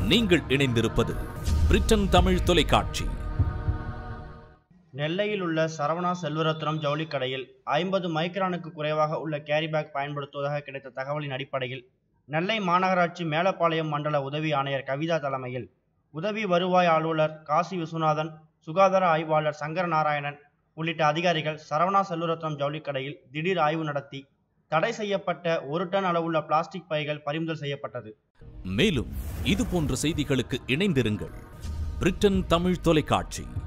நீங்கள் இணைந்திருப்பது பிரிட்டன் தமிழ் தொலைக்காட்சி நெல்லையில் உள்ள சரவணா செல்வரத்னம் ஜவுளிக் கடையில் ஐம்பது மைக்ரானுக்கு குறைவாக உள்ள கேரி பேக் பயன்படுத்துவதாக கிடைத்த தகவலின் அடிப்படையில் நெல்லை மாநகராட்சி மேலப்பாளையம் மண்டல உதவி ஆணையர் கவிதா தலைமையில் உதவி வருவாய் அலுவலர் காசி விஸ்வநாதன் சுகாதார ஆய்வாளர் சங்கர நாராயணன் உள்ளிட்ட அதிகாரிகள் சரவணா செல்வரத்னம் ஜவுளிக் கடையில் திடீர் ஆய்வு நடத்தி தடை செய்யப்பட்ட ஒரு டன் அளவுள்ள பிளாஸ்டிக் பைகள் பறிமுதல் செய்யப்பட்டது மேலும் இது போன்ற செய்திகளுக்கு இணைந்திருங்கள் பிரிட்டன் தமிழ் தொலைக்காட்சி